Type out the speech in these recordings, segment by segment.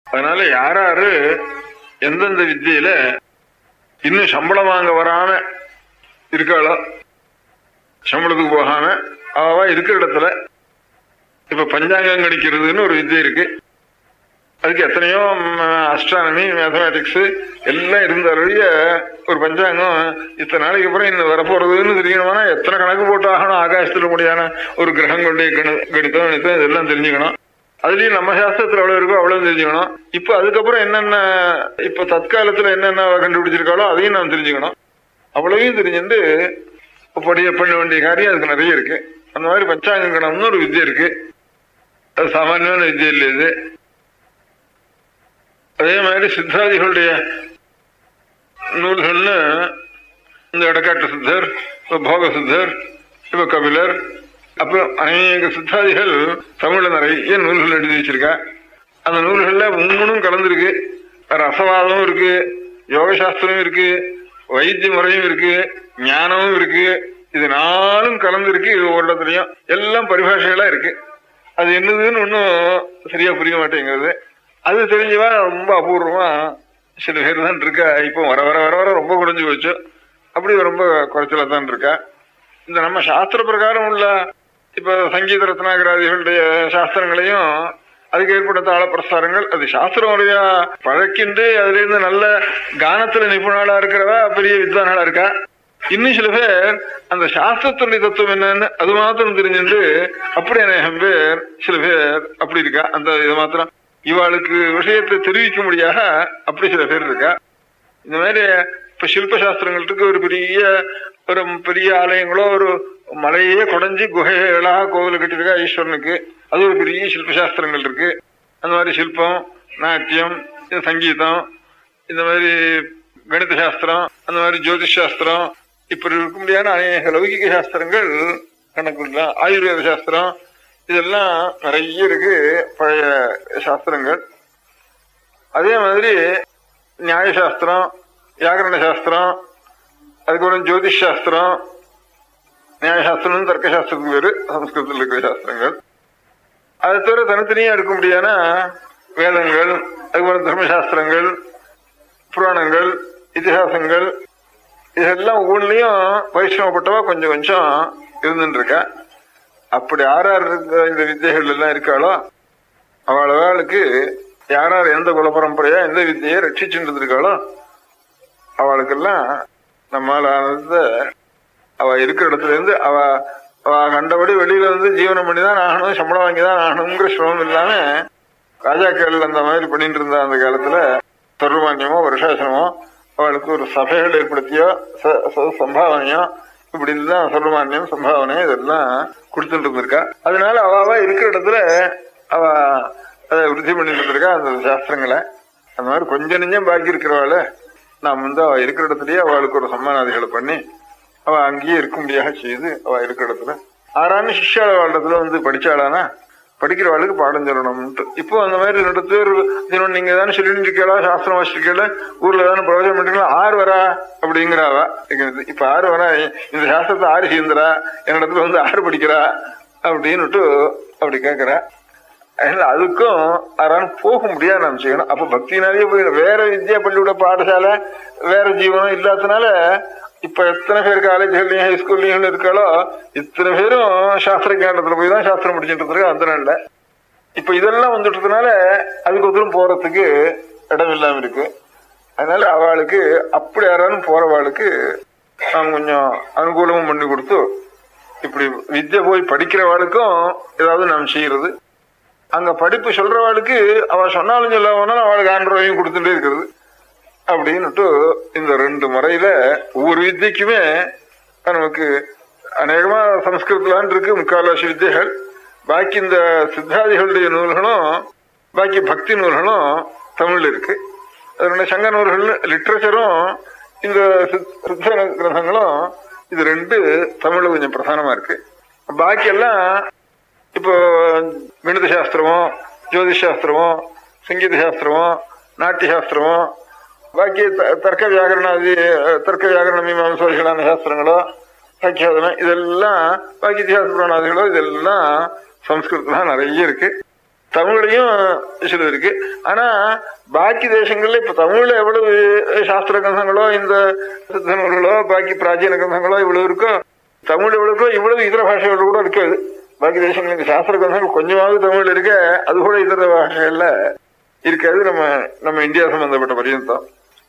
அதனால யாராரு எந்தெந்த வித்தியில இன்னும் சம்பளம் வாங்க வராம இருக்காளோ சம்பளத்துக்கு போகாம அவ இருக்கிற இடத்துல இப்ப பஞ்சாங்கம் கணிக்கிறதுன்னு ஒரு வித்தியை இருக்கு அதுக்கு எத்தனையோ அஸ்ட்ரானமி மேத்தமேட்டிக்ஸ் எல்லாம் இருந்தாலுடைய ஒரு பஞ்சாங்கம் இத்தனை நாளைக்கு அப்புறம் இன்னும் வரப்போறதுன்னு தெரியணும்னா எத்தனை கணக்கு போட்டு ஆகணும் ஆகாசத்துல முடியான ஒரு கிரகங்களுடைய கணி கணிதம் கணிதம் இதெல்லாம் தெரிஞ்சுக்கணும் அதுலயும் நம்ம சாஸ்திரத்துல எவ்வளவு இருக்கோ அவ்வளவு தெரிஞ்சுக்கணும் இப்ப அதுக்கப்புறம் என்னென்ன இப்ப தற்காலத்துல என்னென்ன கண்டுபிடிச்சிருக்காளோ அதையும் நாம் தெரிஞ்சுக்கணும் அவ்வளவையும் தெரிஞ்சுட்டு படி பண்ண வேண்டிய காரியம் அதுக்கு நிறைய இருக்கு அந்த மாதிரி பஞ்சாங்க கணம்னு ஒரு வித்தியை இருக்கு அது சாமானியமான வித்தியை இல்லை இது அதே மாதிரி சித்தாதிகளுடைய நூல்கள்னு இந்த இடக்காட்டு சித்தர் இப்ப போக சித்தர் இப்ப கபிலர் அப்புறம் அநேக சித்தாதிகள் தமிழ்ல நிறைய நூல்கள் எழுதி வச்சிருக்கா அந்த நூல்கள்ல மூணும் கலந்துருக்கு ரசவாதமும் இருக்கு யோக சாஸ்திரம் இருக்கு வைத்திய முறையும் இருக்கு ஞானமும் இருக்கு இது நாலும் கலந்துருக்கு இது ஒரு இடத்துலயும் எல்லாம் பரிபாஷைகளா இருக்கு அது என்னதுன்னு ஒன்றும் சரியா புரிய மாட்டேங்கிறது அது தெரிஞ்சவா ரொம்ப அபூர்வமா சில பேர் தான் இருக்கா இப்போ வர வர வர வர ரொம்ப குறைஞ்சு போச்சு அப்படி ரொம்ப குறைச்சலா தான் இருக்கா இந்த நம்ம சாஸ்திர பிரகாரம் உள்ள இப்ப சங்கீத ரத்னாகராதிகளுடைய சாஸ்திரங்களையும் அதுக்கு ஏற்பட்ட தாள பிரசாரங்கள் அது சாஸ்திர முறையா பழக்கிண்டு அதுல இருந்து நல்ல கானத்துல நிபுணாளா இருக்கிறவா பெரிய வித்வானாளா இருக்கா இன்னும் சில பேர் அந்த சாஸ்திரத்துடைய தத்துவம் என்னன்னு அது மாத்திரம் தெரிஞ்சுட்டு அப்படி அநேகம் பேர் சில பேர் அப்படி இருக்கா அந்த இது மாத்திரம் இவாளுக்கு விஷயத்தை தெரிவிக்க முடியாத அப்படி சில பேர் இருக்கா இந்த மாதிரி இப்ப சில்ப சாஸ்திரங்களுக்கு ஒரு பெரிய ஒரு பெரிய ஆலயங்களோ ஒரு மலையே குடைஞ்சி குகைகளாக கோவில் கட்டியிருக்கா ஈஸ்வரனுக்கு அது ஒரு பெரிய சில்ப சாஸ்திரங்கள் இருக்கு அந்த மாதிரி சில்பம் நாட்டியம் இந்த சங்கீதம் இந்த மாதிரி கணித சாஸ்திரம் அந்த மாதிரி ஜோதிஷ் சாஸ்திரம் இப்படி இருக்க முடியாத அநேக லௌகிக சாஸ்திரங்கள் கணக்கு ஆயுர்வேத சாஸ்திரம் இதெல்லாம் நிறைய இருக்கு பழைய சாஸ்திரங்கள் அதே மாதிரி நியாயசாஸ்திரம் வியாகரண சாஸ்திரம் அதுக்கப்புறம் ஜோதிஷ் சாஸ்திரம் நியாயசாஸ்திரம் தர்க்க சாஸ்திரத்துக்கு பேரு சம்ஸ்கிருதத்தில் இருக்கிற சாஸ்திரங்கள் அதை தவிர தனித்தனியா எடுக்க முடியாத வேதங்கள் அதுக்கப்புறம் தர்மசாஸ்திரங்கள் புராணங்கள் இதிகாசங்கள் இதெல்லாம் ஒவ்வொன்றிலையும் பரிசிரமப்பட்டவா கொஞ்சம் கொஞ்சம் இருந்துட்டு இருக்கா அப்படி யார் யார் இருக்க இந்த வித்தைகள் எல்லாம் இருக்காளோ அவளுக்கு யார் யார் எந்த குல பரம்பரையா எந்த வித்தையை ரட்சிச்சுட்டு இருக்காளோ அவளுக்கெல்லாம் நம்மளானத அவ இருக்கிற இடத்துல இருந்து அவ அவ கண்டபடி வெளியில இருந்து ஜீவனம் பண்ணி தான் ஆகணும் சம்பளம் வாங்கி தான் ஆகணுங்கிற சிரமம் இல்லாம ராஜாக்கள் அந்த மாதிரி பண்ணிட்டு இருந்த அந்த காலத்துல தொர்மானியமோ வருஷாசனமோ அவளுக்கு ஒரு சபைகள் ஏற்படுத்தியோ ச- ச- சம்பாவனையோ இப்படி தான் சொல்லுமானியம் சம்பாவனை இதெல்லாம் கொடுத்துட்டு இருந்திருக்கா அதனால அவ அவ இருக்கிற இடத்துல அவ அதை விருத்தி பண்ணிட்டு இருந்திருக்கா அந்த சாஸ்திரங்களை அந்த மாதிரி கொஞ்சம் நெஞ்சம் பாக்கி இருக்கிறவாள் நாம் வந்து அவ இருக்கிற இடத்துலயே அவளுக்கு ஒரு சம்மானாதிகளை பண்ணி அவ அங்கேயே இருக்க முடியாத செய்து அவ இருக்கிற இடத்துல ஆறான சிஷ்யாள இடத்துல வந்து படிச்சாளானா படிக்கிறவாளுக்கு பாடம் சொல்லணும்ட்டு இப்போ அந்த மாதிரி ரெண்டு பேர் தினம் நீங்க தானே சொல்லிட்டு இருக்கீங்களா சாஸ்திரம் வச்சிருக்கீங்களா ஊர்ல தானே பிரயோஜனம் பண்றீங்களா ஆறு வரா அப்படிங்கிறாவா இப்ப ஆறு வரா இந்த சாஸ்திரத்தை ஆறு சேர்ந்துரா என்னிடத்துல வந்து ஆறு படிக்கிறா அப்படின்னுட்டு அப்படி கேக்குறா அதனால அதுக்கும் அதான் போக முடியாது நாம் செய்யணும் அப்ப பக்தினாலேயே போய் வேற வித்யா பள்ளியோட பாடசாலை வேற ஜீவனம் இல்லாதனால இப்ப எத்தனை பேர் காலேஜ்லயும் ஹைஸ்கூல்லயும் இருக்காளோ இத்தனை பேரும் சாஸ்திர கேண்டத்துல போய் தான் சாஸ்திரம் படிச்சுட்டு இருக்காங்க அந்த நாள்ல இப்ப இதெல்லாம் வந்துட்டதுனால அதுக்கு ஒருத்தரும் போறதுக்கு இடம் இல்லாம இருக்கு அதனால அவளுக்கு அப்படி யாராலும் போறவாளுக்கு நாம் கொஞ்சம் அனுகூலமும் பண்ணி கொடுத்து இப்படி வித்யை போய் படிக்கிறவாளுக்கும் ஏதாவது நாம் செய்யறது அங்க படிப்பு சொல்றவாளுக்கு அவ சொன்னாலும் சொல்ல போனாலும் அவளுக்கு ஆண்ட்ராயும் கொடுத்துட்டே இருக்கிறது அப்படின்னுட்டு இந்த ரெண்டு முறையில ஒவ்வொரு வித்தியக்குமே நமக்கு அநேகமா சம்ஸ்கிருதலான் இருக்கு முக்கால்வாசி வித்தியைகள் பாக்கி இந்த சித்தாதிகளுடைய நூல்களும் பாக்கி பக்தி நூல்களும் தமிழ்ல இருக்கு அதனால சங்க நூல்கள் லிட்ரேச்சரும் இந்த சித்- சித்த கிரந்தங்களும் இது ரெண்டு தமிழ்ல கொஞ்சம் பிரதானமா இருக்கு பாக்கி எல்லாம் இப்போ கணித சாஸ்திரமோ ஜோதிஷ் சாஸ்திரமோ சங்கீத சாஸ்திரமோ நாட்டிய சாஸ்திரமோ பாக்கி த- தர்க்க வியாகரணாதி தர்க்க வியாகரண மீமாம்சோதிகளான சாஸ்திரங்களோ சாக்கியாதனம் இதெல்லாம் பாக்கி இத்திஹாச புராணாதிகளோ இதெல்லாம் சம்ஸ்கிருதம் நிறைய இருக்கு தமிழ்லையும் சில இருக்கு ஆனா பாக்கி தேசங்கள்ல இப்ப தமிழ்ல எவ்வளவு சாஸ்திர கிரந்தங்களோ இந்த சித்த நூல்களோ பாக்கி பிராச்சீன கிரந்தங்களோ இவ்வளவு இருக்கோ தமிழ் எவ்வளவு இருக்கோ இவ்வளவு இதர பாஷைகள் கூட இருக்காது பாக்கி தேசங்களுக்கு சாஸ்திர கிரந்தங்கள் கொஞ்சமாவது தமிழ் இருக்க அது கூட இதர பாஷைகள்ல இருக்காது நம்ம நம்ம இந்தியா சம்பந்தப்பட்ட பரியந்தம்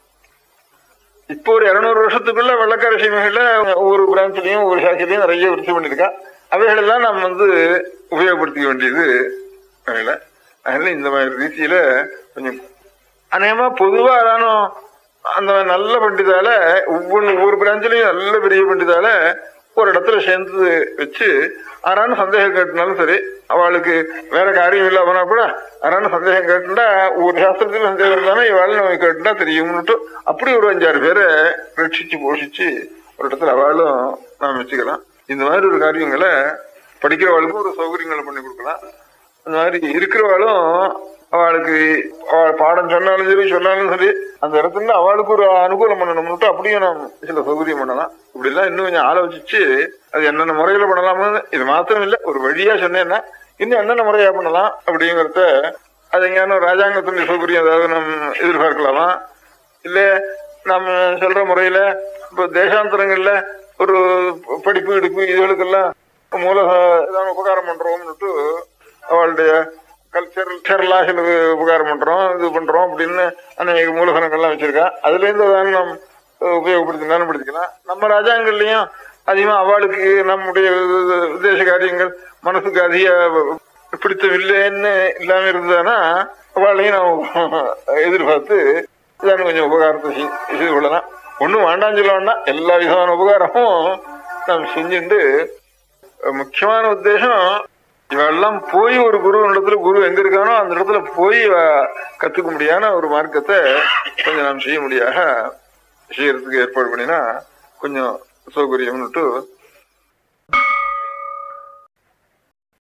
இப்போ ஒரு இருநூறு வருஷத்துக்குள்ள வெள்ளக்கார சீமைகள்ல ஒவ்வொரு பிரான்ச்லயும் ஒவ்வொரு சாட்சிலையும் நிறைய விருத்தி பண்ணிருக்கா அவைகளெல்லாம் நாம் வந்து உபயோகப்படுத்திக்க வேண்டியது வேலை அதனால இந்த மாதிரி ரீதியில கொஞ்சம் அநேகமா பொதுவா அதானும் அந்த நல்ல பண்டிதால ஒவ்வொன்று ஒவ்வொரு பிரான்ச்லயும் நல்ல பெரிய பண்டிதால ஒரு இடத்துல சேர்ந்து வச்சு ஆறான சந்தேகம் கேட்டனாலும் சரி அவளுக்கு வேற காரியம் இல்லை போனா கூட ஆறான சந்தேகம் கேட்டுட்டா ஒரு சாஸ்திரத்துல சந்தேகம் இருந்தாலும் இவாள் நம்ம கேட்டுட்டா தெரியும்னுட்டு அப்படி ஒரு அஞ்சாறு பேரை ரட்சிச்சு போஷிச்சு ஒரு இடத்துல அவளும் நாம் வச்சுக்கலாம் இந்த மாதிரி ஒரு காரியங்களை படிக்கிறவாளுக்கும் ஒரு சௌகரியங்களை பண்ணி கொடுக்கலாம் அந்த மாதிரி இருக்கிறவாளும் அவளுக்கு அவள் பாடம் சொன்னாலும் சரி சொன்னாலும் சரி அந்த இடத்துல அவளுக்கு ஒரு அனுகூலம் பண்ணணும்னுட்டு அப்படியும் நாம் சில சௌகரியம் பண்ணலாம் இப்படி எல்லாம் இன்னும் கொஞ்சம் ஆலோசிச்சு அது என்னென்ன முறையில பண்ணலாம்னு இது மாத்திரம் இல்ல ஒரு வழியா சொன்னேன்னா இன்னும் என்னென்ன முறையா பண்ணலாம் அப்படிங்கறத அது எங்கேயான ராஜாங்கத்தினுடைய சௌகரியம் ஏதாவது நம்ம எதிர்பார்க்கலாமா இல்ல நம்ம சொல்ற முறையில இப்போ தேசாந்தரங்கள்ல ஒரு படிப்பு இடுப்பு இதுகளுக்கெல்லாம் மூல ஏதாவது உபகாரம் பண்றோம்னுட்டு அவளுடைய கல்ச்சரல் சில உபகாரம் பண்றோம் இது பண்றோம் அப்படின்னு அநேக மூலதனங்கள்லாம் வச்சிருக்கா அதுல இருந்து அதான் நாம் உபயோகப்படுத்தினாலும் படுத்திக்கலாம் நம்ம ராஜாங்கள்லயும் அதிகமா அவளுக்கு நம்முடைய விதேச காரியங்கள் மனசுக்கு அதிக பிடித்தம் இல்லைன்னு இல்லாம இருந்ததுன்னா அவளையும் நாம் எதிர்பார்த்து இதான் கொஞ்சம் உபகாரத்தை செய்- செய்து கொள்ளலாம் ஒன்றும் வேண்டாம் சொல்ல வேண்டாம் எல்லா விதமான உபகாரமும் நாம் செஞ்சுட்டு முக்கியமான உத்தேசம் இவெல்லாம் போய் ஒரு குரு இடத்துல குரு எங்க இருக்கானோ அந்த இடத்துல போய் இவ கத்துக்க முடியாத ஒரு மார்க்கத்தை கொஞ்சம் நாம் செய்ய முடியாக செய்யறதுக்கு ஏற்பாடு பண்ணினா கொஞ்சம் சௌகரியம்னுட்டு